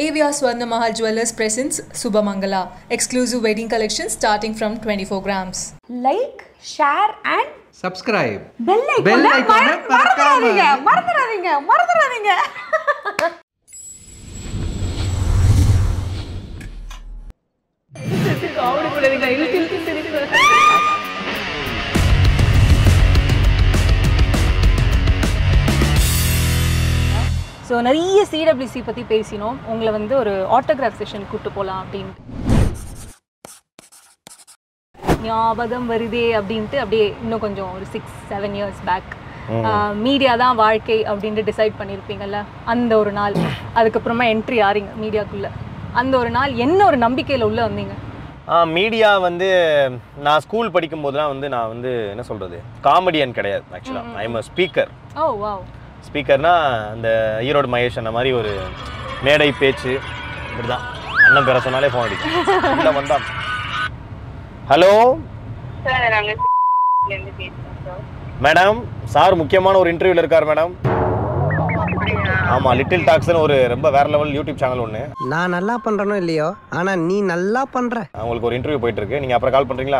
AVR Swarna Mahal Jewelers presents Subhamangala, exclusive wedding collection starting from 24 grams. Like share and subscribe bell Bell ஐகானை icon-அ மறந்துடாதீங்க மறக்காம. மறந்துடாதீங்க மறந்துடாதீங்க so நிறைய CWC பற்றி பேசினோம் உங்களை வந்து ஒரு ஆட்டோகிராஃப் செஷன் கூப்பிட்டு போகலாம் அப்படின்ட்டு ஞாபகம் வருதே அப்படின்ட்டு அப்படியே இன்னும் கொஞ்சம் ஒரு six seven years back media தான் வாழ்க்கை அப்படின்ட்டு டிசைட் பண்ணியிருப்பீங்கல்ல அந்த ஒரு நாள் அதுக்கப்புறமா என்ட்ரி ஆறீங்க மீடியாக்குள்ள அந்த ஒரு நாள் என்ன ஒரு நம்பிக்கையில் உள்ள வந்தீங்க மீடியா வந்து நான் ஸ்கூல் படிக்கும் போதெல்லாம் வந்து நான் வந்து என்ன சொல்றது காமெடியன் கிடையாது ஆக்சுவலாக I am speaker oh wow ஸ்பீக்கர்னா அந்த ஈரோடு மகேஷ் அந்த மாதிரி ஒரு மேடை பேச்சு இப்படிதான் அண்ணன் பேர சொன்னாலே ஃபோன் அடிக்கும் உள்ள வந்தா ஹலோ சார் நாங்கள் இருந்து பேசுகிறோம் சார் மேடம் சார் முக்கியமான ஒரு இன்டர்வியூல இருக்கார் மேடம் அப்படியா ஆமா லிட்டில் டாக்ஸ்னு ஒரு ரொம்ப வேற லெவல் யூடியூப் சேனல் ஒன்று நான் நல்லா பண்றேனோ இல்லையோ ஆனா நீ நல்லா பண்ற அவங்களுக்கு ஒரு இன்டர்வியூ போயிட்டு இருக்கு நீங்க அப்புறம் கால் பண்றீங்களா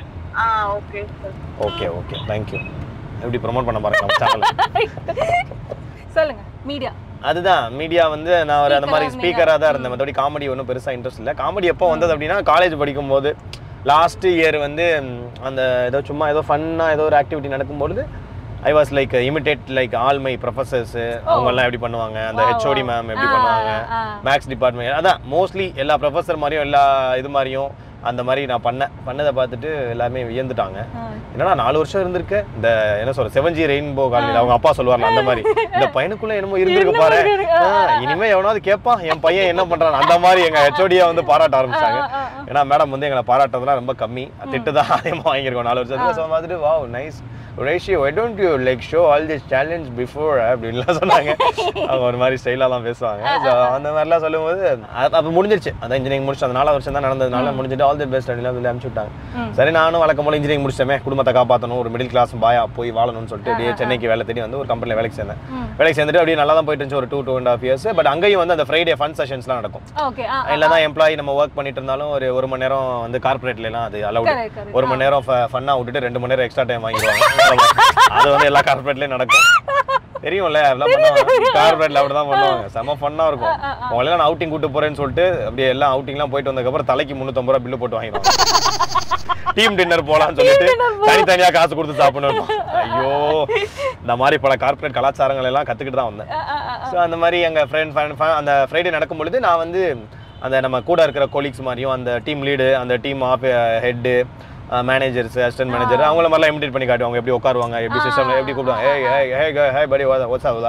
ஆ okay sir okay okay thank you எப்படி ப்ரோமோட் பண்ண பாருங்க நம்ம சேனல் சொல்லுங்க மீடியா அதுதான் மீடியா வந்து நான் ஒரு அந்த மாதிரி Speaker-ஆ ஸ்பீக்கராக தான் இருந்தேன் மற்றபடி காமெடி ஒன்றும் பெருசாக இன்ட்ரெஸ்ட் இல்லை காமெடி எப்போ வந்தது அப்படின்னா காலேஜ் படிக்கும்போது லாஸ்ட் இயர் வந்து ம், அந்த ஏதோ சும்மா ஏதோ ஃபன்னாக ஏதோ ஒரு ஆக்டிவிட்டி நடக்கும்பொழுது I was like imitate like all my professors அவங்கெல்லாம் எப்படி பண்ணுவாங்க அந்த Wow, ஹெச்ஓடி wow. மேம் எப்படி ஆ, பண்ணுவாங்க ஆ. மேக்ஸ் டிபார்ட்மெண்ட் அதான் மோஸ்ட்லி எல்லா ப்ரொஃபஸர் மாதிரியும் எல்லா இது மாதிரியும் அந்த மாதிரி நான் பண்ணேன் பண்ணதை பார்த்துட்டு எல்லாருமே வியந்துட்டாங்க என்னடா நாலு வருஷம் இருந்திருக்கு இந்த என்ன சொல்ற செவன் ஜி ரெயின்போ காலனியில் அவங்க அப்பா சொல்லுவார்ல அந்த மாதிரி இந்த பையனுக்குள்ள என்னமோ இருந்திருக்கு பாரு ஆ, இனிமே எவனாவது கேட்பான் என் பையன் என்ன பண்றான் அந்த மாதிரி எங்க ஹெச்ஓடியா வந்து பாராட்ட ஆரம்பிச்சாங்க ஏன்னா மேடம் வந்து எங்களை பாராட்டுறதுலாம் ரொம்ப கம்மி திட்டு தான் அதிகமாக வாங்கியிருக்கோம் நாலு வருஷத்துல ஸோ பார்த்துட்டு wow nice ratio I don't you like show all this challenge before அப்படின்லாம் சொன்னாங்க அவங்க ஒரு மாதிரி ஸ்டைலாலாம் பேசுவாங்க ஸோ அந்த மாதிரிலாம் சொல்லும்போது அது- அப்போ முடிஞ்சிருச்சு அதான் இன்ஜினியரிங் முடிச்சு அந்த நாலு வருஷம் தான் நடந்ததுனால முடிஞ்சிட்டு ஆல் தி பெஸ்ட் அப்படின்னு சொல்லி அனுப்பிச்சு விட்டாங்க சரி நானும் வழக்கம் போல இன்ஜினியரிங் முடிச்சமே குடும்பத்தை காப்பாற்றணும் ஒரு மிடில் கிளாஸ் பாயா போய் வாழணும்னு சொல்லிட்டு அப்படியே சென்னைக்கு வேலை தேடி வந்து ஒரு கம்பெனியில் வேலைக்கு சேர்ந்தேன் வேலைக்கு சேர்ந்துட்டு அப்படியே நல்லா தான் போயிட்டு இருந்துச்சு ஒரு two two and half years but அங்கேயும் வந்து அந்த ஃப்ரைடே ஃபன் செஷன்ஸ்லாம் நடக்கும் ஓகே இல்லை தான் எம்ப்ளாயி நம்ம ஒர்க் பண்ணிட்டு இருந்தாலும் ஒரு ஒரு மணி நேரம் வந்து கார்பரேட்லாம் அது அலௌட் Correct, correct. ஒரு மணி நேரம் ஃபன்னாக விட்டுட்டு ரெண்டு மணி நேரம் எக்ஸ்ட்ரா டைம் வாங்கிடுவாங்க அது வந்து எல்லா கார்பரேட்லயும் நடக்கும் தெரியும்ல அதெல்லாம் பண்ணுவாங்க கார்பரேட்ல அப்படிதான் பண்ணுவாங்க செம ஃபன்னா இருக்கும் அவங்களெல்லாம் நான் அவுட்டிங் கூட்டு போறேன்னு சொல்லிட்டு அப்படியே எல்லாம் அவுட்டிங்லாம் போயிட்டு வந்ததுக்கப்புறம் தலைக்கு முந்நூற்றம்பது ரூபா பில்லு போட்டு வாங்கிடுவாங்க டீம் டின்னர் போலாம்னு சொல்லிட்டு தனித்தனியா காசு கொடுத்து சாப்பிடணும் ஐயோ இந்த மாதிரி பல கார்பரேட் கலாச்சாரங்கள் எல்லாம் கத்துக்கிட்டு தான் வந்தேன் ஸோ அந்த மாதிரி எங்கள் ஃப்ரெண்ட் அந்த ஃப்ரைடே நடக்கும் பொழுது நான் வந்து அந்த நம்ம கூட இருக்கிற கொலீக்ஸ் மாதிரியும் அந்த டீம் லீடு அந்த team of head managers assistant manager அவங்கள மாதிரிலாம் இமிடேட் பண்ணி காட்டுவாங்க எப்படி உட்காருவாங்க எப்படி சிஸ்டம்ல எப்படி கூப்பிடுவாங்க ஏய் ஏய் ஹே ஹே படி வாட்ஸ் ஆகுதா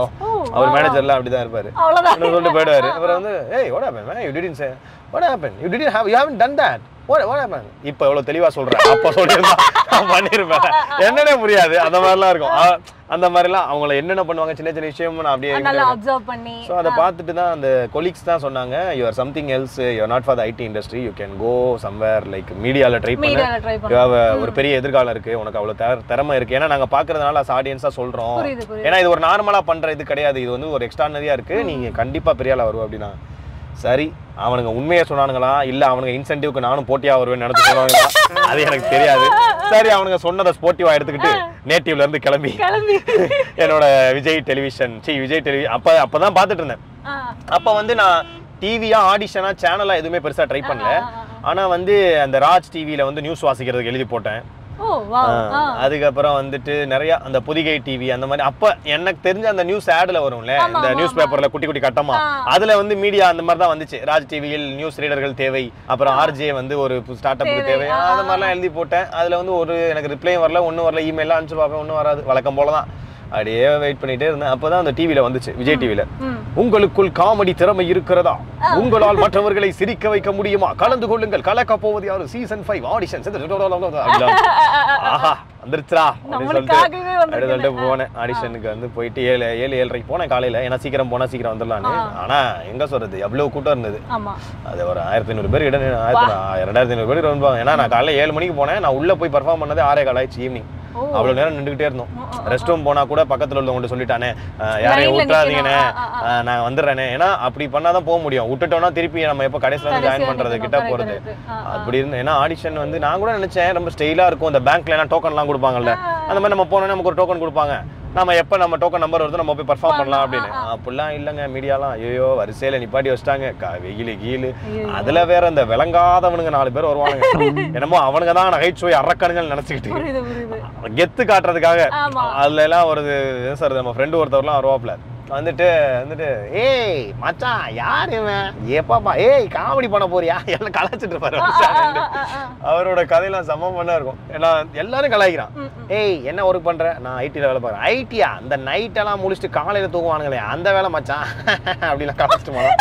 அவர் மேனேஜர்லாம் அப்படி தான் இருப்பாரு அவ்வளவுதான். இன்னும் சொல்லிட்டு போயிடுவாரு அப்புறம் வந்து ஏய் what happened man you didn't say what happened you didn't have you haven't done that what what happened இப்போ எவ்வளவு தெளிவா சொல்றேன் அப்போ சொல்லியிருந்தா நான் பண்ணிருப்பேன் என்னன்னே புரியாது அந்த மாதிரிலாம் இருக்கும் அ- அந்த மாதிரிலாம் அவங்கள என்னென்ன பண்ணுவாங்க சின்ன சின்ன விஷயமும் நான் அப்படியே நல்லா அப்சர்வ் பண்ணி ஸோ அதை பார்த்துட்டு தான் அந்த கொலீக்ஸ் தான் சொன்னாங்க you are something else you not for the IT industry you can go somewhere like மீடியாவில் ட்ரை மீடியால ட்ரை பண்ண பண்ணி You have a- ஒரு பெரிய எதிர்காலம் இருக்கு உனக்கு அவ்வளோ திற- திறமை இருக்கு ஏன்னா நாங்க பாக்குறதுனால அஸ் ஆடியன்ஸா சொல்றோம் புரியுது, புரியுது. ஏன்னா இது ஒரு நார்மலா பண்ற இது கிடையாது இது வந்து ஒரு எக்ஸ்ட்ரானரியா இருக்கு நீங்க கண்டிப்பா பெரிய ஆளா வருவ அப்படின்னா சரி அவனுங்க உண்மையை சொன்னானுங்களா இல்ல அவனுங்க இன்சென்டிவ்க்கு நானும் போட்டியா வருவேன்னு நினைச்சு சொன்னாங்களா அது எனக்கு தெரியாது சரி அவனுங்க சொன்னதை ஸ்போர்ட்டிவா எடுத்துக்கிட்டு நேட்டிவ்ல இருந்து கிளம்பி கிளம்பி என்னோட விஜய் டெலிவிஷன் சி விஜய் டெலிவி அப்ப அப்பதான் பார்த்துட்டு இருந்தேன் ஆ, அப்ப வந்து நான் டிவியா ஆடிஷனா சேனலா எதுவுமே பெருசா ட்ரை பண்ணல ஆனா வந்து அந்த ராஜ் டிவில வந்து நியூஸ் வாசிக்கிறதுக்கு எழுதி போட்டேன் ஓ வா ஆ, அதுக்கப்புறம் வந்துட்டு நிறைய அந்த புதிகை டிவி அந்த மாதிரி அப்ப எனக்கு தெரிஞ்ச அந்த நியூஸ் ஆட்ல வரும்ல இந்த நியூஸ் பேப்பர்ல குட்டி குட்டி கட்டமா அதுல வந்து மீடியா அந்த மாதிரி தான் வந்துச்சு ராஜ் டிவியில் நியூஸ் ரீடர்கள் தேவை அப்புறம் ஆர்ஜே வந்து ஒரு ஸ்டார்ட் அப்புக்கு தேவை அந்த மாதிரிலாம் எழுதி போட்டேன் அதுல வந்து ஒரு எனக்கு ரிப்ளையும் வரல ஒன்றும் வரல இமெயிலாம் அனுப்பிச்சு பார்ப்பேன் ஒன்றும் வராது வழக்கம் போல தான் அப்படியே வெயிட் பண்ணிட்டே இருந்தேன் அப்பதான் அந்த டிவில வந்துச்சு விஜய் டிவில உங்களுக்குள் காமெடி திறமை இருக்கிறதா உங்களால் மற்றவர்களை சிரிக்க வைக்க முடியுமா கலந்து கொள்ளுங்கள் கலக்க போவது யாரு சீசன் ஃபைவ் ஆடிஷன் ஆஹா வந்துருச்சுடா அப்படின்னு சொல்லிட்டு நம்மளுக்காகவே அப்படி சொல்லிட்டு போனேன் ஆடிஷனுக்கு வந்து போயிட்டு ஏழு ஏழு ஏழரைக்கு போனேன் காலையில ஏன்னா சீக்கிரம் போனா சீக்கிரம் வந்துடலான்னு ஆனா எங்க சொல்றது எவ்வளவு கூட்டம் இருந்தது ஆமா அது ஒரு ஆயிரத்தி ஐநூறு பேர் இடம் ஆயிரத்தி ரெண்டாயிரத்தி ஐநூறு பேர் ரொம்ப ஏன்னா நான் காலையில ஏழு மணிக்கு போனேன் நான் உள்ள போய் பர்ஃபார்ம் பண்ணதே ஆறே கால் ஆயிடுச்சு ஈவினிங் அவ்வளவு நேரம் நின்றுகிட்டே இருந்தோம் ரெஸ்ட் ரூம் போனா கூட பக்கத்துல உள்ளவங்க சொல்லிட்டானே அஹ், யாரையும் Line ல விட்டுறாதீங்கண்ணே நிக்கணும். ஆ, ஆ, அஹ், நான் வந்துடுறேனே ஏன்னா அப்படி பண்ணாதான் போக முடியும் விட்டுட்டோம்னா திருப்பி நம்ம எப்போ கடைசியில் வந்து ஜாயின் கடைசியா பண்றது கிட்ட நிக்கணும். போறது correct, correct. ஆ, ஆ. அப்படி இருந்து ஏன்னா ஆடிஷன் வந்து நான் கூட நினைச்சேன் ரொம்ப ஸ்டைலா இருக்கும் இந்த பேங்க்ல எல்லாம் டோக்கன்லாம் கொடுப்பாங்கல்ல அந்த மாதிரி நம்ம போனோம்னா நமக்கு ஒரு டோக்கன் கொடுப்பாங்க நம்ம எப்போ நம்ம டோக்கன் நம்பர் வருதோ நம்ம போய் பர்ஃபார்ம் பண்ணலாம் அப்படின்னு அப்படிலாம் இல்லைங்க மீடியாலாம் ஐயோ வரிசையில நிப்பாட்டி வச்சிட்டாங்க க- வெயிலு கீழு அதுல வேற இந்த விளங்காதவனுங்க நாலு பேர் வருவானுங்க என்னமோ அவனுங்க தான் நகைச்சுவை அரக்கணுங்கள் நினைச்சுக்கிட்டு புரியுது புரியுது கெத்து காட்டுறதுக்காக ஆமா. அதுல எல்லாம் ஒரு என்ன சார் நம்ம ஃப்ரெண்டு ஒருத்தவர்லாம் வருவாப்ல வந்துட்டு வந்துட்டு ஏய் மச்சான் யார் இவன் ஏப்பாப்பா ஏய் காமெடி பண்ண போறியா எல்லாம் கலாச்சிட்டு இருப்பாரு மச்சான். அவரோட கதையெல்லாம் செம்ம பண்ணா இருக்கும் ஏன்னா எல்லாரும் கலாய்க்கிறான் ஏய் என்ன ஒர்க் பண்ற நான் ஐடில வேலை பார்க்குறேன் ஐடியா அந்த நைட் எல்லாம் முடிச்சுட்டு காலையில தூங்குவானுங்களே அந்த வேலை மச்சான் அப்படிலாம் கலாச்சிட்டு போனோம்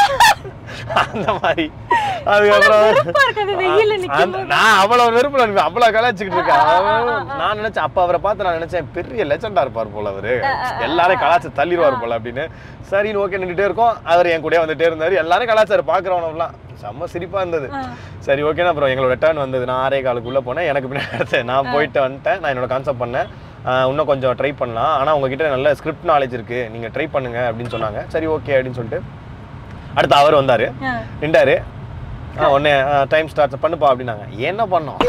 அந்த மாதிரி அதுக்கப்புறம் வெறுப்பா இருக்காது வெயில்ல நிக்கும் அந்த- நான் அவ்வளவு வெறுப்புல இருப்பேன் அவ்வளவு கலாய்ச்சிக்கிட்டு இருக்கேன் அவன் நான் நினைச்சேன் அப்ப அவரை பார்த்து நான் நினைச்சேன் பெரிய லெஜெண்டா இருப்பார் போல அவரு எல்லாரையும் கலாச்சு தள்ளிடுவார் போல அப்படின்னு சரின்னு ஓகே நின்றுட்டே இருக்கோம் அவர் என் கூடயே வந்துட்டே இருந்தாரு எல்லாரும் கலாச்சாரம் பாக்குறவனெல்லாம் செம்ம சிரிப்பா இருந்தது சரி ஓகேனா அப்புறம் எங்களோட டர்ன் வந்தது நான் ஆறே காலுக்குள்ள போனேன் எனக்கு பின்னாடி அடுத்தேன் நான் போயிட்டு வந்துட்டேன் நான் என்னோட கான்செப்ட் பண்ணேன் ஆஹ் இன்னும் கொஞ்சம் ட்ரை பண்ணலாம் ஆனா உங்ககிட்ட நல்ல ஸ்கிரிப்ட் நாலேஜ் இருக்கு நீங்க ட்ரை பண்ணுங்க அப்படின்னு சொன்னாங்க சரி ஓகே அப்படின்னு சொல்லிட்டு அடுத்து அவர் வந்தாரு ஆ. நின்றாரு உடனே டைம் ஸ்டார்ட் பண்ணுப்பா அப்படின்னாங்க என்ன பண்ணோம்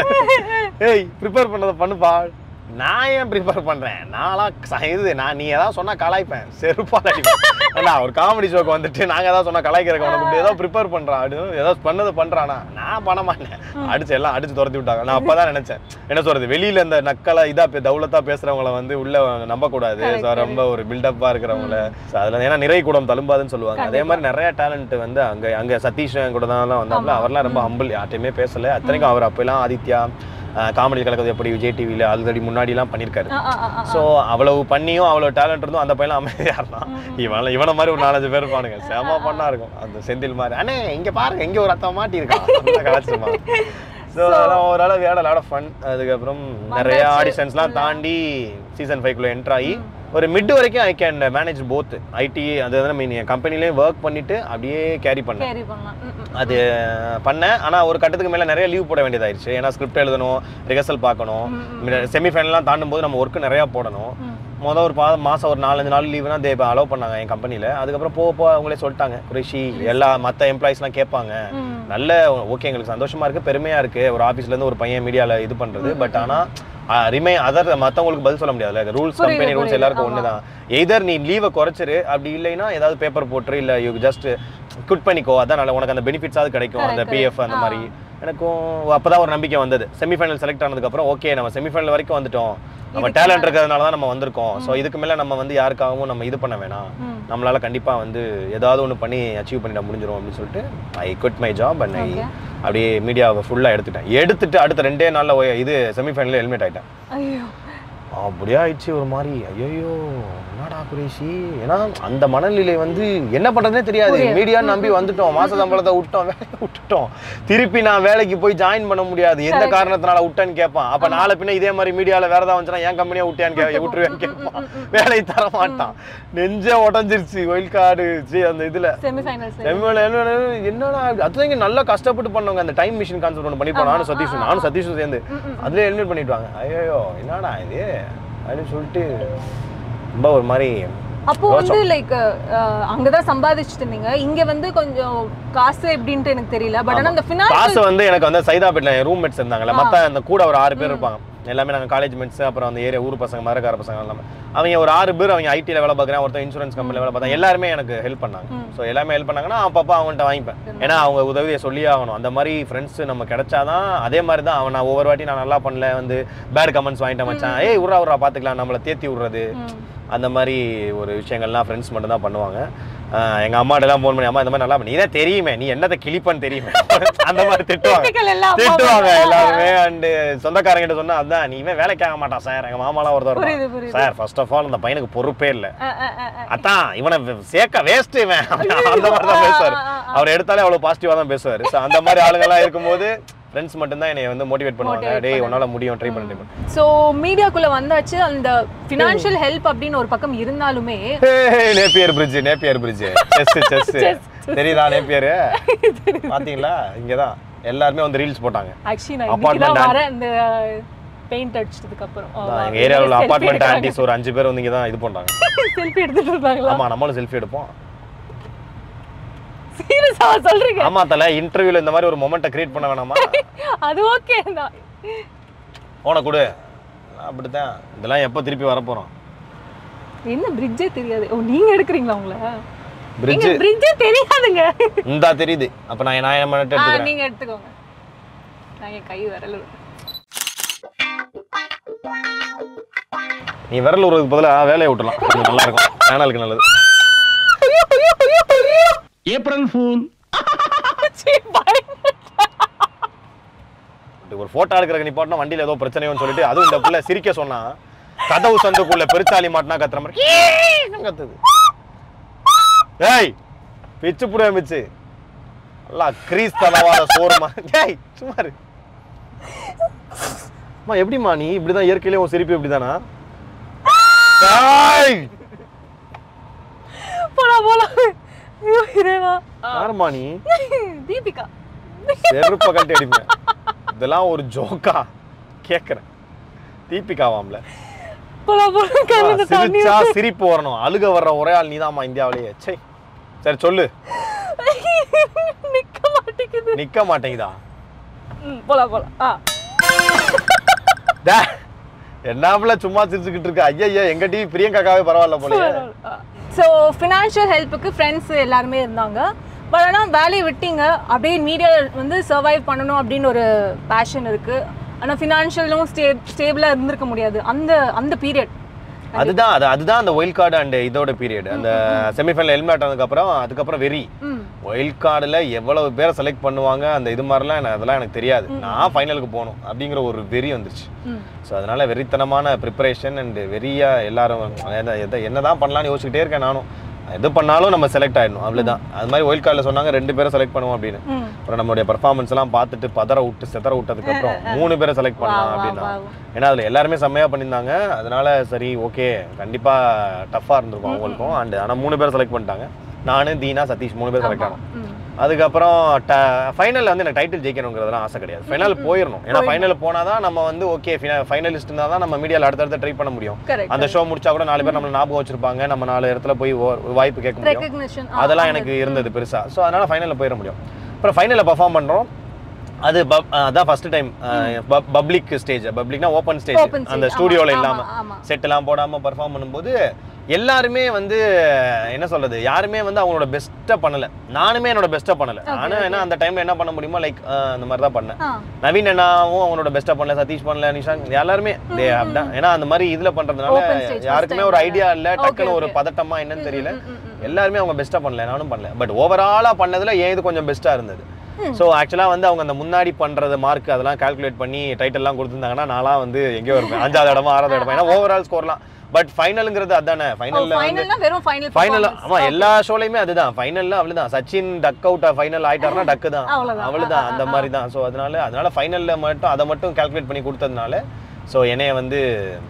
ஏய் ப்ரிப்பேர் பண்ணதை பண்ணுப்பா நான் ஏன் ப்ரிப்பேர் பண்றேன் நான்லாம் ச- இது நான் நீ ஏதாவது சொன்னா கலாய்ப்பேன் செருப்பால் அடிப்பேன் ஏன்னா ஒரு காமெடி ஷோக்கு வந்துட்டு நாங்க ஏதாவது சொன்னா கலாய்க்கிறக்க உனக்கு இப்படி ஏதோ ப்ரிப்பேர் பண்றான் அப்படின்னு ஏதாவது பண்ணது பண்றானா நான் பண்ண மாட்டேன் அடிச்சு எல்லாம் அடிச்சு துரத்தி விட்டாங்க நான் அப்பதான் நினைச்சேன் என்ன சொல்றது வெளியில இந்த நக்கலா இதா பே- தௌலத்தா பேசுறவங்கள வந்து உள்ள நம்ப கூடாது So, ரொம்ப ஒரு பில்டப்பா இருக்கிறவங்கள So, அதுல ஏன்னா நிறை கூடம் தழும்பாதுன்னு சொல்லுவாங்க அதே மாதிரி நிறைய டேலண்ட் வந்து அங்க அங்க சதீஷ் என் கூட தான் வந்தாப்புல அவர்லாம் ரொம்ப ஹம்பிள் யார்ட்டையுமே பேசல அத்தனைக்கும் அவர் அப்பெல்லாம் ஆதித்யா காமெடி கலக்கிறது எப்படி விஜய் டிவியில் ஆல்ரெடி முன்னாடிலாம் பண்ணியிருக்காரு ஆ, ஆ, ஆ, ஆ. ஸோ அவ்வளவு பண்ணியும் அவ்வளவு டேலண்ட் இருந்தும் அந்த பையன் அமைதியா இருந்தான் இவன இவன மாதிரி ஒரு நாலஞ்சு பேர் இருப்பானுங்க செம பண்ணா இருக்கும் அந்த செந்தில் மாதிரி அண்ணே இங்க பாருங்க இங்க ஒரு அத்தம் மாட்டி இருக்கான் கலாச்சிருப்பான் ஸோ அதெல்லாம் ஓரளவு வேட லாட் ஆஃப் ஃபன் அதுக்கப்புறம் நிறைய ஆடிஷன்ஸ்லாம் தாண்டி சீசன் ஃபைவ்க்குள்ள என்ட்ரு ஆகி ஒரு மிட் வரைக்கும் I can manage both IT அது மீன் என் கம்பெனிலேயும் ஒர்க் பண்ணிட்டு அப்படியே கேரி பண்ணேன் கேரி பண்ணலாம் ம், ம். அது பண்ணேன் ஆனா ஒரு கட்டத்துக்கு மேல நிறைய லீவ் போட வேண்டியதாயிருச்சு ஏன்னா ஸ்கிரிப்ட் எழுதணும் ரிஹர்சல் பார்க்கணும் செமிஃபைனல்லாம் தாண்டும் போது நம்ம ஒர்க் நிறைய போடணும் மொதல் ஒரு பா மாசம் ஒரு நாலஞ்சு நாள் லீவுனா தே அலோவ் பண்ணாங்க என் கம்பெனில அதுக்கப்புறம் போக போக அவங்களே சொல்லிட்டாங்க குரேஷி எல்லா மற்ற எம்ப்ளாயிஸ்லாம் கேட்பாங்க நல்ல ஓகே எங்களுக்கு சந்தோஷமா இருக்கு பெருமையா இருக்கு ஒரு ஆபீஸ்ல இருந்து ஒரு பையன் மீடியால இது பண்றது பட் ஆனா ரிமை அதர் மத்தவங்களுக்கு பதில் சொல்ல முடியாதுல்ல ரூல்ஸ் புரியுது, கம்பெனி ரூல்ஸ் புரியுது, எல்லாருக்கும் ஆமா. ஒண்ணுதான் எய்தர் நீ லீவை குறைச்சிரு அப்படி இல்லைன்னா ஏதாவது பேப்பர் போட்டுரு இல்ல யூ ஜஸ்ட் குட் பண்ணிக்கோ அதான் நல்ல உனக்கு அந்த பெனிஃபிட்ஸாவது கிடைக்கும் அந்த Correct, பிஎஃப் அந்த ஆ. மாதிரி எனக்கும் அப்பதான் ஒரு நம்பிக்கை வந்தது செமிஃபைனல் செலக்ட் ஆனதுக்கு அப்புறம் ஓகே நம்ம செமிஃபைனல் வரைக்கும் வந்துட்டோம் நம்ம இதுக்கு டேலண்ட் இருக்கிறதுனால தான் நம்ம வந்திருக்கோம் ஸோ இதுக்கு மேல நம்ம வந்து யாருக்காகவும் நம்ம இது பண்ண வேணாம் ம். நம்மளால கண்டிப்பா வந்து ஏதாவது ஒன்று பண்ணி அச்சீவ் பண்ணிட முடிஞ்சிரும் அப்படின்னு சொல்லிட்டு I good my job and I Okay. அப்படியே மீடியாவை ஃபுல்லா எடுத்துட்டேன் எடுத்துட்டு அடுத்த ரெண்டே நாள்ல ஒ- இது செமிஃபைனல் ஹெல்மெட் ஆயிட்டேன் ஐயோ அப்படியே ஆயிடுச்சு ஒரு மாதிரி ஐயோ என்னடா குரேஷி ஏன்னா அந்த மனநிலை வந்து என்ன பண்றதுனே தெரியாது புரியுது. மீடியா நம்பி வந்துட்டோம் மாச சம்பளத்தை விட்டோம் வேலையை விட்டுட்டோம் திருப்பி நான் வேலைக்கு போய் ஜாயின் பண்ண முடியாது எந்த காரணத்தினால விட்டேன்னு கேட்பான் அப்ப நாளை பின்ன இதே மாதிரி மீடியால வேற ஏதாவது வந்துச்சுன்னா என் கம்பெனியா விட்டியான்னு கே விட்டுருவேன்னு கேட்பான் வேலையை தர மாட்டான் நெஞ்சே உடஞ்சிருச்சு ஒயில் கார்டு அந்த இதுல செமிஃபைனல்ஸ் செம்மையில என்ன என்னடா அதுதான் இங்க நல்லா கஷ்டப்பட்டு பண்ணவங்க அந்த டைம் மிஷின் கான்செப்ட் ஒன்று பண்ணிப்போம் நானும் சதீஷும் நானும் சதீஷும் சேர்ந்து அதுல எலிமினேட் பண்ணிடுவாங்க ஐயோ என்னடா இது அப்படின்னு சொல்லிட்டு ரொம்ப ஒரு மாதிரி அப்போ வந்து லைக் அங்கதான் சம்பாதிச்சுட்டு இருந்தீங்க இங்க வந்து கொஞ்சம் காசு எப்படின்ட்டு எனக்கு தெரியல பட் ஆனா அந்த காசு ஃபினான்ஸ் வந்து எனக்கு வந்து சைதாபேட்ல என் ரூம்மேட்ஸ் இருந்தாங்கல்ல மத்த அந்த கூட ஒரு ஆறு பேர் இருப்பாங்க எல்லாமே நாங்க காலேஜ் மேட்ஸ் அப்புறம் அந்த ஏரியா ஊர் பசங்க மரக்கார பசங்க எல்லாமே அவங்க ஒரு ஆறு பேர் அவங்க ஐடில வேலை பார்க்குறேன் ஒருத்தன் இன்சூரன்ஸ் கம்பெனில வேலை பார்த்தாங்க எல்லாருமே எனக்கு ஹெல்ப் பண்ணாங்க ஸோ எல்லாமே ஹெல்ப் பண்ணாங்கன்னா அப்பப்போ அவங்கள்ட்ட வாங்கிப்பேன் ஏன்னா அவங்க உதவியை சொல்லியே ஆகணும் அந்த மாதிரி ஃப்ரெண்ட்ஸ் நம்ம கிடைச்சாதான் அதே மாதிரி தான் அவன் நான் ஒவ்வொரு வாட்டி நான் நல்லா பண்ணல வந்து பேட் கமெண்ட்ஸ் வாங்கிட்டேன் மச்சான் ஏய் உர்ரா உர்ரா பார்த்துக்கலாம் நம்மளை தேத்தி விடுறது அந்த மாதிரி ஒரு விஷயங்கள்லாம் ஃப்ரெண்ட்ஸ் மட்டும் தான் பண்ணுவாங்க ஆஹ் எங்க அம்மாட்டெல்லாம் ஃபோன் பண்ணி அம்மா இந்த மாதிரி நல்லா பண்ணி இதான் தெரியுமே நீ என்னத்தை கிளிப்பன்னு தெரியுமே அந்த மாதிரி திட்டுவாங்க Typical எல்லா அப்பா திட்டுவாங்க அம்மா. எல்லாருமே அண்டு சொந்தக்காரங்க கிட்ட சொன்னா அதான் நீ இவன் வேலைக்கு ஆக மாட்டான் சார் எங்க மாமாலாம் ஒருத்தர் புரியுது, இருப்பான். புரியுது. சார் ஃபர்ஸ்ட் ஆஃப் ஆல் அந்த பையனுக்கு பொறுப்பே இல்லை அதான் இவனை வே- சேர்க்க வேஸ்ட் இவன் அந்த மாதிரி தான் பேசுவார் அவர் எடுத்தாலே அவ்வளவு பாசிட்டிவா தான் பேசுவார் ஸோ அந்த மாதிரி ஆளுங்கெல்லாம் இருக்கும்போது ஃப்ரெண்ட்ஸ் மட்டும்தான் என்னை வந்து மோட்டிவேட் பண்ணுவாங்க Motivate டேய் உன்னால முடியும் ட்ரை பண்ண ட்ரை ஸோ மீடியாக்குள்ள வந்தாச்சு அந்த ஃபினான்ஷியல் ஹெல்ப் அப்படின்னு ஒரு பக்கம் இருந்தாலுமே Napier Bridge Napier Bridge chess chess தெரியுதா நேப்பியர் பாத்தீங்களா இங்கதான் எல்லாருமே வந்து ரீல்ஸ் போட்டாங்க ஆக்சுவலி நான் Apartment இன்னைக்கு தான் and- வரேன் இந்த பெயிண்ட் அடிச்சதுக்கு அப்புறம் எங்க ஏரியாவில் உள்ள அபார்ட்மெண்ட் ஆண்டிஸ் ஒரு அஞ்சு பேர் வந்து இங்க தான் இது பண்றாங்க செல்ஃபி எடுத்துட்டு இருந்தாங்களா ஆமா நம்மளும் செல்ஃபி எடுப்போம் சீரியஸா சொல்றீங்க ஆமா தல இன்டர்வியூல இந்த மாதிரி ஒரு மொமெண்ட்டை கிரியேட் பண்ண வேணாமா அது ஓகே தான் போன கொடு அப்படித்தான் இதெல்லாம் எப்போ திருப்பி வரப்போறோம் என்ன பிரிட்ஜே தெரியாது ஓ நீங்க எடுக்கிறீங்களா உங்கள பிரிட்ஜ் நீங்க பிரிட்ஜே தெரியாதுங்க இந்தா தெரியுது அப்ப நான் நான் என்ன பண்ணிட்டு ஆ எடுத்துக்கிறேன் நீங்க எடுத்துக்கோங்க நான் என் கை விரல் நீ விரல் உருவதுக்கு பதிலாக வேலையை விட்டுலாம் கொஞ்சம் நல்லா இருக்கும் சேனலுக்கு நல்லது ஏப்ரல் ஃபூல் சீ, பயந்துட்டேன். இப்படி ஒரு போட்டோ எடுக்கிற நீ போட்டா வண்டியில ஏதோ பிரச்சனையோன்னு சொல்லிட்டு அதுவும் இந்த புள்ள சிரிக்க சொன்னா கதவு சந்துக்குள்ள பெருச்சாலி மாட்டினா கத்துற மாதிரி "ஈன்னு" கத்துது ஏய் பிச்சு புடிய மிச்சு நல்லா கிரீஸ் தலவாத சோறுமா ஏய் சும்மா இரு. அம்மா எப்படிம்மா நீ இப்படிதான் இயற்கையிலே உன் சிரிப்பு இப்படிதானா ஏய் போலாம் போலாம் ஐயோ இறைவா ஆ, யாரும்மா நீ தீபிகா செருப்ப கட்டி அடிப்பேன் இதெல்லாம் ஒரு ஜோக்கா கேக்குறேன் தீபிகாவாம்ல போலாம் போலாம் கண்ணுல தண்ணி சிரிச்சா சிரிப்பு வரணும் அழுக வர்ற ஒரே ஆள் நீதாம்மா இந்தியாவிலேயே சே சரி சொல்லு நிக்க மாட்டேங்குது நிக்க மாட்டேங்குதா ம், போலாம் போலாம் ஆ டே, என்னாப்புல சும்மா சிரிச்சுக்கிட்டு இருக்க ஐயா எங்க டிவி பிரியங்காக்காவே பரவாயில்ல போலயே ஸோ ஃபினான்ஷியல் ஹெல்ப்புக்கு ஃப்ரெண்ட்ஸ் எல்லாருமே இருந்தாங்க பட் ஆனால் வேலையை விட்டீங்க அப்படியே மீடியா வந்து சர்வைவ் பண்ணணும் அப்படின்னு ஒரு பேஷன் இருக்குது ஆனால் ஃபினான்ஷியலும் ஸ்டே ஸ்டேபிளாக இருந்திருக்க முடியாது அந்த அந்த பீரியட் அதுதான் அது அதுதான் அந்த ஒயில் கார்டு அண்ட் இதோட பீரியட் அந்த செமிஃபைனல் எலிமினேட் ஆனதுக்கு அப்புறம் அதுக்கப்புறம் வெறி ம் ஒயில் கார்டில் எவ்வளவு பேரை செலக்ட் பண்ணுவாங்க அந்த இது மாதிரிலாம் எனக்கு அதெல்லாம் எனக்கு தெரியாது நான் ஃபைனலுக்கு போகணும் அப்படிங்கிற ஒரு வெறி வந்துருச்சு ம் ஸோ அதனால வெறித்தனமான ப்ரிப்பரேஷன் அண்ட் வெறியா எல்லாரும் எத- எத- என்னதான் பண்ணலாம்னு யோசிச்சுட்டே இருக்கேன் நானும் எது பண்ணாலும் நம்ம செலக்ட் ஆயிடணும் அவ்வளவுதான் அது மாதிரி ஒயில் கார்டில் சொன்னாங்க ரெண்டு பேரை செலக்ட் பண்ணுவோம் அப்படின்னு ம் அப்புறம் நம்மளுடைய பர்ஃபார்மன்ஸ் எல்லாம் பார்த்துட்டு பதற விட்டு செதற விட்டதுக்கு அப்புறம் மூணு பேரை செலக்ட் பண்ணலாம் வா, அப்படின்னா வா. ஏன்னா அதுல எல்லாருமே செம்மையா பண்ணியிருந்தாங்க அதனால சரி ஓகே கண்டிப்பா டஃப்பா இருந்திருக்கும் அவங்களுக்கும் அண்ட் ஆனா மூணு பேரை செலக்ட் பண்ணிட்டாங்க நானு தீனா சதீஷ் மூணு பேர் செலக்ட் ஆனோம் ம் அதுக்கப்புறம் ஃபைனலில் வந்து எனக்கு டைட்டில் ஜெயிக்கணுங்கிறதுலாம் ஆசை கிடையாது ஃபைனல் போயிடணும் ஏன்னா ஃபைனல் போனால் தான் நம்ம வந்து ஓகே ஃபைனலிஸ்ட் இருந்தால் தான் நம்ம மீடியாவில் அடுத்தடுத்து ட்ரை பண்ண முடியும் கரெக்ட் அந்த ஷோ முடிச்சா கூட நாலு பேர் நம்மள ஞாபகம் வச்சிருப்பாங்க நம்ம நாலு இடத்துல போய் ஓ- வாய்ப்பு கேட்க முடியும் ரெக்கக்னிஷன் அதெல்லாம் எனக்கு இருந்தது பெருசா ஸோ அதனால ஃபைனலில் போயிட முடியும் அப்புறம் ஃபைனலில் பர்ஃபார்ம் பண்றோம் அது பப்- அதான் ஃபர்ஸ்ட் டைம் பப்ளிக் ஸ்டேஜ் பப்ளிக்னா ஓப்பன் ஸ்டேஜ் Open stage. அந்த ஆமா, ஸ்டூடியோல ஆமா, இல்லாம ஆமா. செட் எல்லாம் போடாம பர்ஃபார்ம் பண்ணும்போது எல்லாருமே வந்து என்ன சொல்றது யாருமே வந்து அவங்களோட பெஸ்ட்டை பண்ணல நானுமே என்னோட பெஸ்ட்டை பண்ணல நானும் என்ன அந்த டைம்ல என்ன பண்ண முடியுமோ லைக் அந்த மாதிரி தான் பண்ணேன் ஆ நவீன் அண்ணாவும் அவங்களோட பெஸ்ட்டை பண்ணல சதீஷ் பண்ணல நிஷாந்த் எல்லாருமே they have done. ஏன்னா அந்த மாதிரி இதுல பண்றதுனால Open stage first யாருக்குமே time ஒரு ல. ஐடியா இல்ல Okay, டக்குன்னு ஒரு okay. பதட்டமா என்னன்னு தெரியல ம், ம், ம். எல்லாருமே அவங்க பெஸ்ட்டாக பண்ணல நானும் பண்ணல பட் ஓவராலாக பண்ணதுல ஏன் இது கொஞ்சம் பெஸ்ட்டாக இருந்தது ஸோ ஆக்சுவலாக வந்து அவங்க அந்த முன்னாடி பண்ணுறது மார்க் அதெல்லாம் கால்குலேட் பண்ணி டைட்டில்லாம் கொடுத்துருந்தாங்கன்னா நான்லாம் வந்து எங்கேயோ இருப்பேன் அஞ்சாவது இடமா ஆறாவது இடமா ஏன்னா ஓவரால் ஸ்கோர்லாம் பட் ஃபைனலுங்கிறது அதானே ஃபைனலில் வந்து ஃபைனல்னா வெறும் ஃபைனல் ஃபைனல் ஆமா எல்லா ஷோலையுமே அதுதான் ஃபைனல்ல அவ்வளவுதான் சச்சின் டக் அவுட் ஃபைனல் ஆயிட்டாருன்னா டக்கு தான் அவ்வளவுதான். அவ்வளவுதான் அந்த மாதிரி தான் ஸோ அதனால அதனால ஃபைனல்ல மட்டும் அதை மட்டும் கால்குலேட் பண்ணி கொடுத்ததுனால ஸோ என்னைய வந்து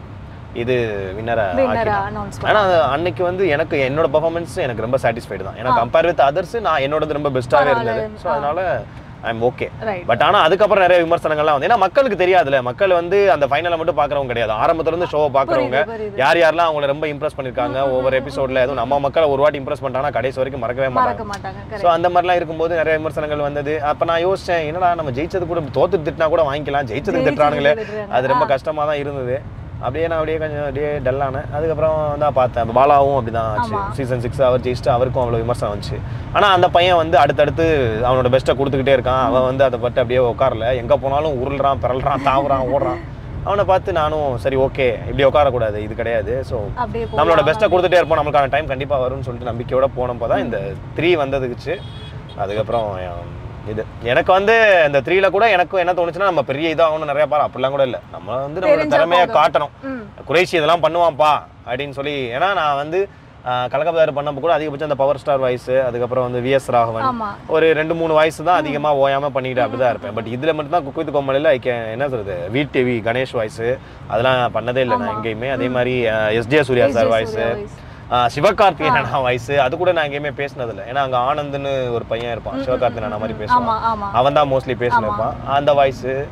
இது வின்னரா வின்னரா அனௌன்ஸ் ஆனா அது அன்னைக்கு வந்து எனக்கு என்னோட பெர்ஃபார்மன்ஸ் எனக்கு ரொம்ப சாட்டிஸ்ஃபைடு தான் ஏன்னா கம்பேர் வித் அதர்ஸ் நான் என்னோடது ரொம்ப பெஸ்ட்டாகவே இருந்தது ஸோ அதனால I am okay right but ஆனா அதுக்கப்புறம் நிறைய விமர்சனங்கள்லாம் வந்து ஏன்னா மக்களுக்கு தெரியாதுல்ல மக்கள் வந்து அந்த ஃபைனலை மட்டும் பாக்குறவங்க கிடையாது ஆரம்பத்துல இருந்து ஷோவை பாக்குறவங்க புரியுது. யார் யாரெல்லாம் அவங்கள ரொம்ப இம்ப்ரெஸ் பண்ணிருக்காங்க ஒவ்வொரு எபிசோட்ல எதுவும் நம்ம மக்களை ஒரு வாட்டி இம்ப்ரெஸ் பண்ணிட்டாங்கன்னா கடைசி வரைக்கும் மறக்கவே மறக்க மாட்டாங்க மாட்டாங்க ஸோ அந்த மாதிரிலாம் இருக்கும்போது நிறைய விமர்சனங்கள் வந்தது அப்ப நான் யோசிச்சேன் என்னடா நம்ம ஜெயிச்சது கூட தோத்து திட்டினா கூட வாங்கிக்கலாம் ஜெயிச்சது திட்டுறானுங்களே அது ரொம்ப கஷ்டமா தான் இருந்தது அப்படியே நான் அப்படியே கொஞ்சம் அப்படியே டல்லானேன் அதுக்கப்புறம் தான் பார்த்தேன் பாலாவும் அப்படிதான் ஆச்சு ஆமா. சீசன் சிக்ஸ் அவர் ஜெயிச்சுட்டு அவருக்கும் அவ்வளோ விமர்சனம் வந்துச்சு ஆனா அந்த பையன் வந்து அடுத்தடுத்து அவனோட பெஸ்ட்டை கொடுத்துக்கிட்டே இருக்கான் அவன் வந்து அதை பற்றி அப்படியே உட்காரல எங்க போனாலும் உருள்றான் பிறல்றான் தாவுறான் ஓடுறான் அவனை பார்த்து நானும் சரி ஓகே இப்படி உட்காரக்கூடாது இது கிடையாது ஸோ அப்படியே போலாம். நம்மளோட பெஸ்ட்டை கொடுத்துட்டே இருப்போம் நம்மளுக்கான டைம் கண்டிப்பா வரும்னு சொல்லிட்டு நம்பிக்கையோட போனப்போ தான் இந்த த்ரீ வந்ததுக்குச்சு அதுக்கப்புறம் அஹ், இது எனக்கு வந்து இந்த த்ரீல கூட எனக்கும் என்ன தோணுச்சுன்னா நம்ம பெரிய இதாகணும் நிறைய பாரு அப்படிலாம் கூட இல்லை நம்ம வந்து நம்மளோட தெரிஞ்சா திறமையை போதும். காட்டணும் ம் குறைஷி இதெல்லாம் பண்ணுவான்ப்பா அப்படின்னு சொல்லி ஏன்னா நான் வந்து கலகபதார் பண்ணப்போ கூட அதிகபட்சம் அந்த பவர் ஸ்டார் வாய்ஸ் அதுக்கப்புறம் வந்து விஎஸ் ராகவன் ஆமா ஒரு ரெண்டு மூணு வாய்ஸ் தான் அதிகமா ஓயாம பண்ணிக்கிட்டு அப்படிதான் இருப்பேன் பட் இதுல மட்டும் தான் குக் வித் கோமலில் என்ன சொல்றது வி டிவி கணேஷ் வாய்ஸ் அதெல்லாம் பண்ணதே இல்லை நான் எங்கேயுமே அதே மாதிரி SJ Suriya sir SJ voice Suriya voice. Sivakarthikeyan அண்ணா வாய்ஸ் அது கூட நான் எங்கேயுமே பேசினது இல்லை ஏன்னா அங்க ஆனந்த்னு ஒரு பையன் இருப்பான் சிவகார்த்திகேயன் அண்ணா மாதிரி ஆமா பேசுவான் ஆமா அவன் தான் மோஸ்ட்லி பேசினிருப்பான் அந்த வாய்ஸ்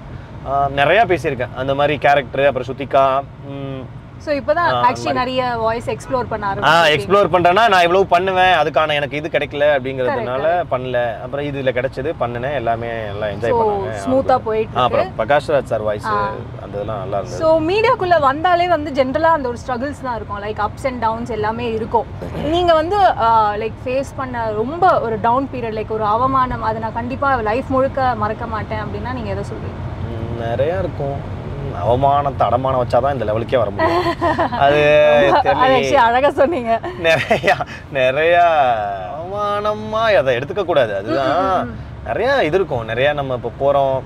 ஆஹ் நிறைய பேசியிருக்கேன் அந்த மாதிரி கேரக்டர் அப்புறம் சுத்திகா ம், ஸோ இப்போதான் ஆ, ஆக்சுவலி நிறைய வாய்ஸ் எக்ஸ்ப்ளோர் பண்ண ஆ ஆரம்பிச்சிருக்கீங்க. எக்ஸ்ப்ளோர் பண்றேன்னா நான் இவ்வளவு பண்ணுவேன் அதுக்கான எனக்கு இது கிடைக்கல அப்படிங்கிறதுனால பண்ணல அப்புறம் இதுல கிடைச்சது பண்ணினேன் எல்லாமே எல்லாம் என்ஜாய் So, பண்ணாங்க smooth ஆ ஆ, போயிட்டு இருக்கு. அப்புறம் பிரகாஷ் ராஜ் சார் வாய்ஸ் அந்த இதெல்லாம் நல்லா இருந்தது ஸோ மீடியாக்குள்ள வந்தாலே வந்து ஜென்ரலாக அந்த ஒரு ஸ்ட்ரகிள்ஸ் தான் இருக்கும் லைக் அப்ஸ் அண்ட் டவுன்ஸ் எல்லாமே இருக்கும் நீங்க வந்து லைக் ஃபேஸ் பண்ண ரொம்ப ஒரு டவுன் பீரியட் லைக் ஒரு அவமானம் அதை நான் கண்டிப்பா லைஃப் முழுக்க மறக்க மாட்டேன் அப்படின்னா நீங்க எதை சொல்றீங்க ம், நிறைய இருக்கும் ம், அவமானத்தை அடமானம் வச்சாதான் இந்த லெவலுக்கே வர முடியும் அது அதை தெரியலையே. actually அழகா சொன்னீங்க நிறைய நிறைய அவமானமா அதை எடுத்துக்க கூடாது அதுதான் நிறைய இது இருக்கும் நிறைய நம்ம இப்போ போறோம்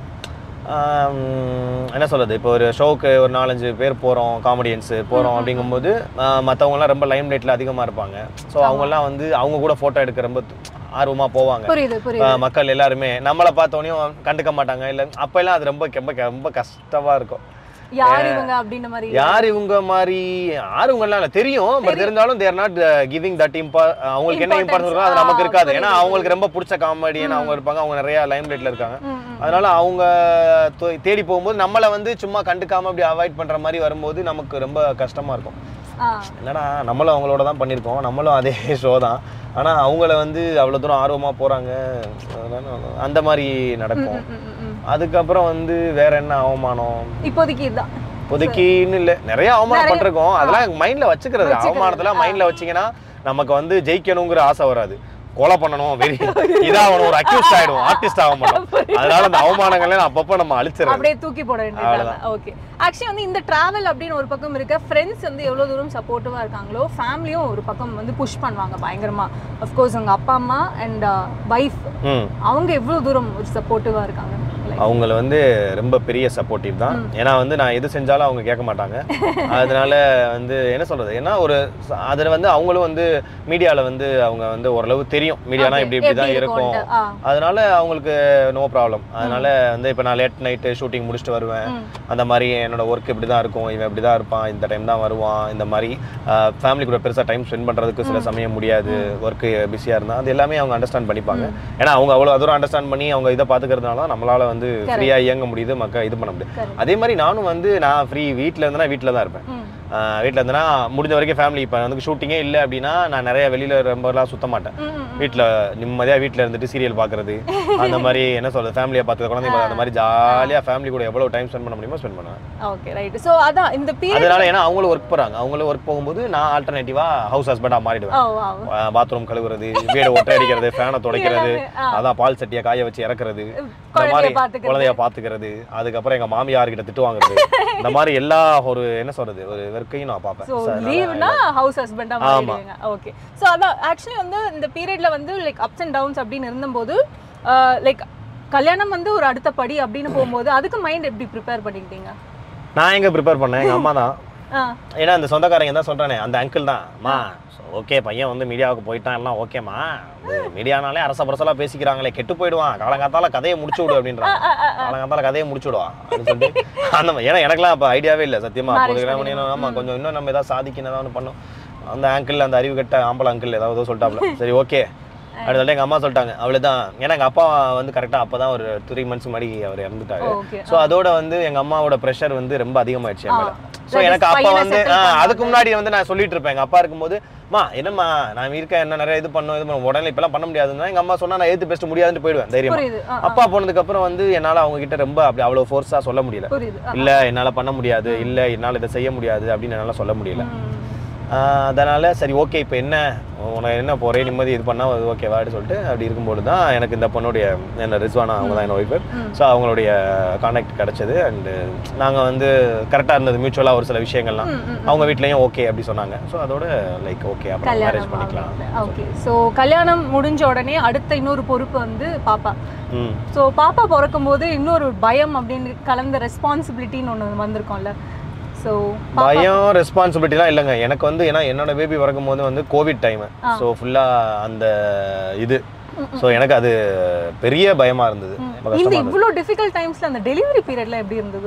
ஆம், என்ன சொல்றது இப்போ ஒரு ஷோக்கு ஒரு நாலஞ்சு பேர் போறோம் காமெடியன்ஸ் போறோம் அப்படிங்கும்போது ஆஹ், மத்தவங்கலாம் ரொம்ப லைம் லைட்ல அதிகமா இருப்பாங்க ஸோ அவங்கெல்லாம் வந்து அவங்க கூட போட்டோ எடுக்க ரொம்ப ஆர்வமா போவாங்க புரியுது புரியுது ஆஹ், மக்கள் எல்லாருமே நம்மளை பார்த்தோன்னே கண்டுக்க மாட்டாங்க இல்லை அப்பெல்லாம் அது ரொம்ப ரொம்ப ரொம்ப கஷ்டமா இருக்கும் யார் இவங்க அப்படின்ற மாதிரி யார் இவங்க மாதிரி யார் இவங்கலாம் இல்லை தெரியும் பட் தெரிஞ்சாலும் தேர் நாட் கிவிங் தட் இம்பா அவங்களுக்கு என்ன இம்பார்ட்டன்ஸ் இருக்கோ அது நமக்கு ஆ, இருக்காது புரியுது, ஏன்னா அவங்களுக்கு ரொம்ப பிடிச்ச காமெடியன் அவங்க இருப்பாங்க அவங்க நிறைய லைம் லைட்ல இருக்காங்க ம், ம். அதனால அவங்க தோ- தேடி போகும்போது நம்மளை வந்து சும்மா கண்டுக்காம அப்படி அவாய்ட் பண்ற மாதிரி வரும்போது நமக்கு ரொம்ப கஷ்டமா இருக்கும் ஆ என்னடா நம்மளும் அவங்களோட தான் பண்ணியிருக்கோம் நம்மளும் அதே ஷோ தான் ஆனா அவங்கள வந்து அவ்வளவு தூரம் ஆர்வமா போறாங்க அதனால அந்த மாதிரி நடக்கும் ம், ம், ம். அதுக்கப்புறம் வந்து வேற என்ன அவமானம் இப்போதைக்கு இதுதான் இப்போதைக்குன்னு இல்ல நிறைய அவமானம் நிறைய- பண்ணிருக்கோம் அதெல்லாம் மைண்ட்ல வச்சுக்கிறது வச்சுக்கிறது. அவமானத்துல ஆ. மைண்ட்ல வச்சீங்கன்னா நமக்கு வந்து ஜெயிக்கணுங்கிற ஆசை வராது கொலை பண்ணணும் வெறி இதாகணும் ஒரு அக்யூஸ்ட் ஆயிடும் ஆர்டிஸ்ட் ஆக மாட்டோம் அதனால அந்த அவமானங்களை அப்பப்போ நம்ம அழிச்சிடறது அப்படியே தூக்கி போட வேண்டியது ஓகே ஆக்சுவலி வந்து இந்த டிராவல் அப்படின்னு ஒரு பக்கம் இருக்க ஃப்ரெண்ட்ஸ் வந்து எவ்வளோ தூரம் சப்போர்ட்டிவாக இருக்காங்களோ ஃபேமிலியும் ஒரு பக்கம் வந்து புஷ் பண்ணுவாங்க பயங்கரமா அஃப்கோர்ஸ் உங்க அப்பா அம்மா அண்ட் வைஃப் ம் அவங்க எவ்வளோ தூரம் ஒரு சப்போர்ட்டிவாக இருக்காங்க Like, அவங்கள வந்து ரொம்ப பெரிய சப்போர்ட்டிவ் தான் ஏன்னா வந்து நான் எது செஞ்சாலும் அவங்க கேட்க மாட்டாங்க அதனால வந்து என்ன சொல்றது ஏன்னா ஒரு ச- அதுல வந்து அவங்களும் வந்து மீடியால வந்து அவங்க வந்து ஓரளவு தெரியும் மீடியானா Okay, இப்படி இப்படி தான் எப்படி இருக்கும் இருக்கும்ட்டு. ஆ. அதனால அவங்களுக்கு நோ ப்ராப்ளம் அதனால வந்து இப்போ நான் லேட் நைட்டு ஷூட்டிங் முடிச்சுட்டு வருவேன் ம். அந்த மாதிரி என்னோட ஒர்க் இப்படி தான் இருக்கும் இவன் இப்படி தான் இருப்பான் இந்த டைம் தான் வருவான் இந்த மாதிரி ஃபேமிலி கூட பெருசாக டைம் ஸ்பெண்ட் பண்ணுறதுக்கு சில சமயம் முடியாது ஒர்க்கு பிஸியாக இருந்தால் அது எல்லாமே அவங்க அண்டர்ஸ்டாண்ட் பண்ணிப்பாங்க ஏன்னா அவங்க அவ்வளோ தூரம் அண்டர்ஸ்டாண்ட் பண்ணி அவங்க இதை பார்த்துக்கிறதுனால தான் நம்மளால வந்து ஃப்ரீயாக இயங்க முடியுது மக்கள் இது பண்ண முடியுது Correct. அதே மாதிரி நானும் வந்து நான் ஃப்ரீ வீட்டில் இருந்தேன்னா வீட்டில் தான் இருப்பேன் ம். வீட்டில் இருந்தேன்னா முடிஞ்ச வரைக்கும் ஃபேமிலி இப்போ வந்து ஷூட்டிங்கே இல்லை அப்படின்னா நான் நிறைய வெளியில் ரொம்பலாம் சுத்த மாட்டேன் ம், ம், வீட்டில் நிம்மதியாக வீட்டில் இருந்துட்டு சீரியல் பார்க்குறது அந்த மாதிரி என்ன சொல்றது ஃபேமிலியை பார்த்துக்க குழந்தைங்க பார்க்க அந்த மாதிரி ஜாலியாக ஃபேமிலி கூட எவ்வளோ டைம் ஸ்பெண்ட் பண்ண முடியுமோ ஸ்பெண்ட் பண்ணுவேன் ஓகே ரைட் ஸோ அதான் இந்த பீரியட் அதனால ஏன்னா அவங்களும் ஒர்க் போகிறாங்க அவங்களும் ஒர்க் போகும்போது நான் ஆல்டர்னேட்டிவாக ஹவுஸ் ஹஸ்பண்டாக மாறிடுவேன் ஓ வா பாத்ரூம் கழுவுறது வீடு ஒட்டை அடிக்கிறது ஃபேனை துடைக்கிறது எல்லாமே, ஆ. அதான் பால் சட்டியை காய வச்சு இறக்குறது இந்த குழந்தைய மாதிரி பார்த்துக்கிறது. குழந்தைய பார்த்துக்கிறது அதுக்கப்புறம் எங்க மாமியார் கிட்ட திட்டு வாங்குறது இந்த மாதிரி எல்லா ஒரு என்ன சொல்றது ஒரு வெர்க்கையும் நான் பார்ப்பேன் ஸோ So, அதனால லீவ்னா ஹவுஸ் ஹஸ்பண்டாக ஆமா. மாறிடுவீங்க ஓகே ஸோ அதான் ஆக்சுவலி வந்து இந்த பீரியட்ல வந்து லைக் அப்ஸ் அண்ட் டவுன்ஸ் அப்படின்னு இருந்தபோது லைக் கல்யாணம் வந்து ஒரு அடுத்த படி அப்படின்னு போகும்போது அதுக்கு மைண்ட் எப்படி ப்ரிப்பேர் பண்ணிக்கிட்டீங்க நான் எங்க ப்ரிப்பேர் பண்ணேன் எங்க அம்மா தான் ஆ ஏன்னா அந்த சொந்தக்காரங்க தான் சொல்றானே அந்த அங்கிள் தான் அம்மா ஓகே பையன் வந்து மீடியாவுக்கு போயிட்டான் எல்லாம் ஓகேம்மா மீடியானாலே அரச பரசலா பேசிக்கிறாங்களே கெட்டு போயிடுவான் காலங்காத்தால கதையை முடிச்சு விடு அப்படின்றான் காலங்காத்தால கதையை முடிச்சு விடுவான் அப்படின்னு சொல்லிட்டு அந்த மாதிரி ஏன்னா எனக்குலாம் அப்போ ஐடியாவே இல்லை சத்தியமா Marriage அப்போது கல்யாணம் பண்ணி ஆமா கொஞ்சம் இன்னும் நம்ம ஏதாவது சாதிக்கணும் ஏதாவது ஒண்ணு பண்ணோம் அந்த அங்கிள் அந்த அறிவு கட்ட ஆம்பளை அங்கிள் ஏதாவது சொல்லிட்டாப்ல சரி ஓகே அப்படி சொல்லிட்டு எங்க அம்மா சொல்லிட்டாங்க அவ்வளவுதான் ஏன்னா எங்க அப்பா வந்து கரெக்டா அப்பதான் ஒரு த்ரீ மந்த்ஸ் முன்னாடி அவர் இறந்துட்டாரு ஓகே ஸோ அதோட வந்து எங்க அம்மாவோட ப்ரெஷர் வந்து ரொம்ப அதிகமாயிடுச்சு என் மேல ஸோ That is எனக்கு அப்பா பையனை வந்து settle ஆ, பண்ணணும். அதுக்கு முன்னாடி வந்து நான் சொல்லிட்டு இருப்பேன் எங்க அப்பா இருக்கும்போது மா என்னம்மா நான் இருக்கேன் என்ன நிறைய இது பண்ணும் இது பண்ணும் உடனே இப்பெல்லாம் பண்ண முடியாதுன்னா எங்க அம்மா சொன்னா நான் ஏத்து பேச முடியாதுன்னு போயிடுவேன் தைரியமா புரியுது ஆ, ஆ, அப்பா போனதுக்கு அப்புறம் வந்து என்னால அவங்க கிட்ட ரொம்ப அப்படி அவ்வளவு ஃபோர்ஸா சொல்ல முடியல புரியுது ஆ, இல்ல என்னால பண்ண முடியாது இல்ல என்னால இதை செய்ய முடியாது அப்படின்னு என்னால சொல்ல முடியல ம். ஆஹ் அதனால சரி ஓகே இப்போ என்ன உனக்கு என்ன போறே நிம்மதி இது பண்ணா அது ஓகேவான்னு சொல்லிட்டு அப்படி இருக்கும்போது தான் எனக்கு இந்த பொண்ணுடைய என்ன ரிஸ்வானா அவங்க தான் என் ஒய்ஃபு ஸோ அவங்களுடைய கான்டாக்ட் கிடைச்சது அண்டு நாங்கள் வந்து கரெக்டாக இருந்தது மியூச்சுவலாக ஒரு சில விஷயங்கள்லாம் அவங்க வீட்லேயும் ஓகே அப்படி சொன்னாங்க ஸோ அதோட லைக் ஓகே அப்புறம் மேரேஜ் கல்யாணம் பண்ணிக்கலாம் ஓகே ஸோ கல்யாணம் முடிஞ்ச உடனே அடுத்த இன்னொரு பொறுப்பு வந்து பாப்பா ம் ஸோ பாப்பா பிறக்கும் போது இன்னொரு பயம் அப்படின்னு கலந்த ரெஸ்பான்சிபிலிட்டின்னு ஒன்று வந்திருக்கோம்ல ஸோ பயம் ரெஸ்பான்சிபிலிட்டிலாம் இல்லைங்க எனக்கு வந்து ஏன்னா என்னோட பேபி பிறக்கும் போது வந்து கோவிட் டைம் ஸோ ஃபுல்லாக அந்த இது ஸோ எனக்கு அது பெரிய பயமா இருந்தது ரொம்ப இந்த கஷ்டமா இருந்தது இவ்வளோ டிஃபிகல்ட் டைம்ஸ்ல அந்த டெலிவரி பீரியட்ல எப்படி இருந்தது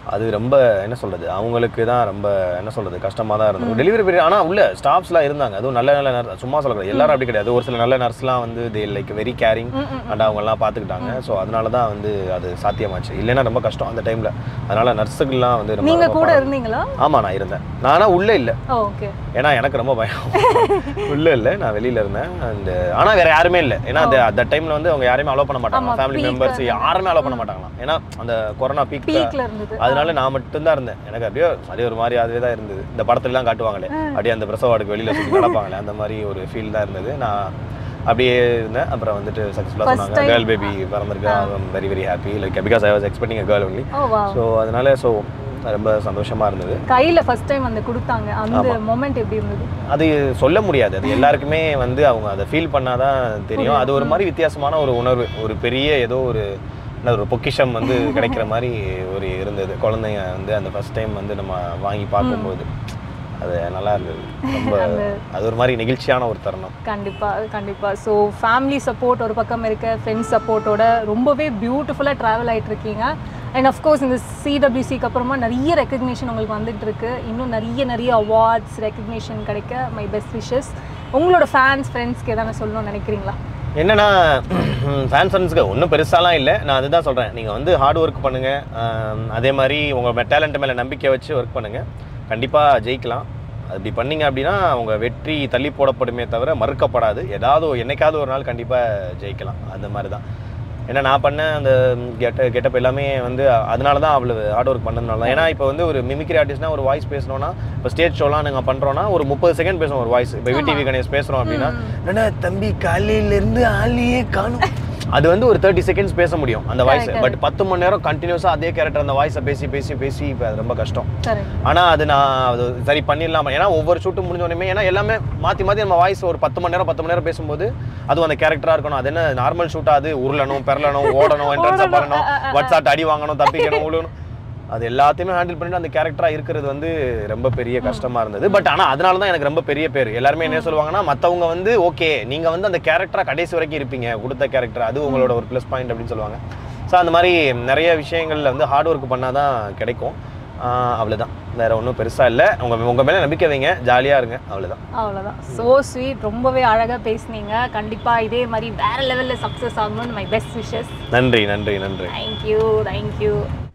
அது ரொம்ப என்ன சொல்றது அவங்களுக்கு தான் ரொம்ப என்ன சொல்றது கஷ்டமா தான் இருந்தது டெலிவரி பீரியட் ஆனா உள்ள ஸ்டாஃப்ஸ்லாம் இருந்தாங்க அதுவும் நல்ல நல்ல நர்ஸ் சும்மா சொல்லக்கூடாது எல்லாரும் அப்படி கிடையாது ஒரு சில நல்ல நர்ஸ்லாம் வந்து they like very caring and அவங்க எல்லாம் பார்த்துக்கிட்டாங்க ஸோ அதனால தான் வந்து அது சாத்தியமாச்சு இல்லைன்னா ரொம்ப கஷ்டம் அந்த டைம்ல அதனால நர்ஸுக்கெல்லாம் வந்து ரொம்ப- நீங்க ரொம்ப கூட பாவம். இருந்தீங்களா ஆமா நான் இருந்தேன் நானா உள்ள இல்ல ஓகே ஏன்னா எனக்கு ரொம்ப பயம் உள்ள இல்ல நான் வெளியில இருந்தேன் அண்ட் ஆனா வேற யாருமே இல்ல ஏன்னா அந்த அந்த டைம்ல வந்து அவங்க யாரையுமே அலோவ் பண்ண மாட்டாங்க ஆமா, ஃபேமிலி peak மெம்பர்ஸ் ஆ யாருமே அலோவ் பண்ண மாட்டாங்களாம் ஏன்னா அந்த கொரோனா பீக் பீக்ல இருந்தது அதனால நான் மட்டும்தான் இருந்தேன் எனக்கு அப்படியே அப்படியே ஒரு மாதிரி அதுவே தான் இருந்தது இந்த படத்துல எல்லாம் காட்டுவாங்களே அப்படியே அந்த பிரசவ வார்டுக்கு வெளியில சுத்தி நடப்பாங்களே அந்த மாதிரி ஒரு ஃபீல் தான் இருந்தது நான் அப்படியே இருந்தேன் அப்புறம் வந்துட்டு சக்ஸஸ்ஃபுல்லாக First சொன்னாங்க time. கேர்ள் பேபி பிறந்திருக்கு very very happy like because I was expecting a girl only oh வா ஸோ அதனால ஸோ ரொம்ப சந்தோஷமா இருந்தது கையில ஃபர்ஸ்ட் டைம் வந்து கொடுத்தாங்க அந்த மொமெண்ட் எப்படி இருந்தது அது சொல்ல முடியாது அது எல்லாருக்குமே வந்து அவங்க அதை ஃபீல் பண்ணாதான் தெரியும் அது ஒரு மாதிரி வித்தியாசமான ஒரு உணர்வு ஒரு பெரிய ஏதோ ஒரு என்ன ஒரு பொக்கிஷம் வந்து கிடைக்கிற மாதிரி ஒரு இருந்தது குழந்தைங்க வந்து அந்த ஃபர்ஸ்ட் டைம் வந்து நம்ம வாங்கி பார்க்கும்போது அது நல்லா இருந்தது ரொம்ப அது ஒரு மாதிரி நெகிழ்ச்சியான ஒரு தருணம் கண்டிப்பா கண்டிப்பா ஸோ ஃபேமிலி சப்போர்ட் ஒரு பக்கம் இருக்க ஃப்ரெண்ட்ஸ் சப்போர்ட்டோட ரொம்பவே பியூட்டிஃபுல்லாக ட்ராவல் ஆயிட்டு இருக்கீங்க அண்ட் அஃப்கோர்ஸ் இந்த சிடபிள்யூசிக்கு அப்புறமா நிறைய ரெக்கக்னிஷன் உங்களுக்கு வந்துட்டு இருக்கு இன்னும் நிறைய நிறைய அவார்ட்ஸ் ரெக்கக்னிஷன் கிடைக்க மை பெஸ்ட் விஷஸ் உங்களோட ஃபேன்ஸ் ஃப்ரெண்ட்ஸ்க்கு எதாவது சொல்லணும்னு நினைக்கிறீங்களா என்னன்னா ஃபேன் ஃப்ரெண்ட்ஸ்க்கு ஒன்றும் பெருசாலாம் இல்லை நான் அதுதான் சொல்கிறேன் நீங்கள் வந்து ஹார்ட் ஒர்க் பண்ணுங்கள் அதே மாதிரி உங்கள் டேலண்ட் மேலே நம்பிக்கை வச்சு ஒர்க் பண்ணுங்கள் கண்டிப்பாக ஜெயிக்கலாம் அப்படி பண்ணீங்க அப்படின்னா உங்கள் வெற்றி தள்ளி போடப்படுமே தவிர மறுக்கப்படாது ஏதாவது ஒரு- என்னைக்காவது ஒரு நாள் கண்டிப்பாக ஜெயிக்கலாம் அந்த மாதிரி தான் ஏன்னா நான் பண்ண அந்த கெட்ட கெட்டப் எல்லாமே வந்து அதனால தான் அவ்வளோ ஹார்ட் ஒர்க் பண்ணதுனால தான் ஏன்னா இப்போ வந்து ஒரு மிமிக்ரி ஆர்டிஸ்ட்னா ஒரு வாய்ஸ் பேசணும்னா இப்போ ஸ்டேஜ் ஷோலாம் நாங்கள் பண்ணுறோன்னா ஒரு முப்பது செகண்ட் பேசுவோம் ஒரு வாய்ஸ் இப்போ விடிவி கணேஷ் பேசுகிறோம் அப்படின்னா என்னடா தம்பி காலையிலேருந்து ஆளையே காணும் அது வந்து ஒரு தேர்ட்டி செகண்ட்ஸ் பேச முடியும் அந்த வாய்ஸ் Correct, பட் பத்து மணி நேரம் கண்டினியூஸாக அதே கேரக்டர் அந்த வாய்ஸை பேசி பேசி பேசி இப்போ அது ரொம்ப கஷ்டம் சரி ஆனால் அது நான் அது சரி பண்ணிடலாம் ஏன்னா ஒவ்வொரு ஷூட்டும் முடிஞ்ச உடனே ஏன்னா எல்லாமே மாற்றி மாற்றி நம்ம வாய்ஸ் ஒரு பத்து மணி நேரம் பத்து மணி நேரம் பேசும்போது அதுவும் அந்த கேரக்டராக இருக்கணும் அது என்ன நார்மல் ஷூட்டாக அது உருளணும் பெறலணும் ஓடணும் என்ட்ரன்ஸாக பண்ணணும் வாட்ஸ்ஆட் அடி வாங்கணும் தப்பிக்கணும் உழுவணும் அது எல்லாத்தையுமே ஹேண்டில் பண்ணிட்டு அந்த கேரக்டராக இருக்கிறது வந்து ரொம்ப பெரிய கஷ்டமாக இருந்தது பட் ஆனால் அதனால தான் எனக்கு ரொம்ப பெரிய பேர் எல்லாருமே என்ன சொல்லுவாங்கன்னா மற்றவங்க வந்து ஓகே நீங்கள் வந்து அந்த கேரக்டராக கடைசி வரைக்கும் இருப்பீங்க கொடுத்த கேரக்டர் அது உங்களோட ஒரு ப்ளஸ் பாயிண்ட் அப்படின்னு சொல்லுவாங்க ஸோ அந்த மாதிரி நிறைய விஷயங்கள்ல வந்து ஹார்ட் ஒர்க் பண்ணால் தான் கிடைக்கும் ஆஹ் அவ்வளவுதான் வேற ஒன்றும் பெருசாக இல்லை உங்கள் உங்கள் மேலே நம்பிக்கை வைங்க ஜாலியாக இருங்க அவ்வளவுதான் அவ்வளோதான் ஸோ ஸ்வீட் ரொம்பவே அழகாக பேசுனீங்க கண்டிப்பாக இதே மாதிரி வேற லெவலில் சக்ஸஸ் ஆகணும்னு மை பெஸ்ட் விஷஸ் நன்றி நன்றி நன்றி தேங்க்யூ தேங்க்யூ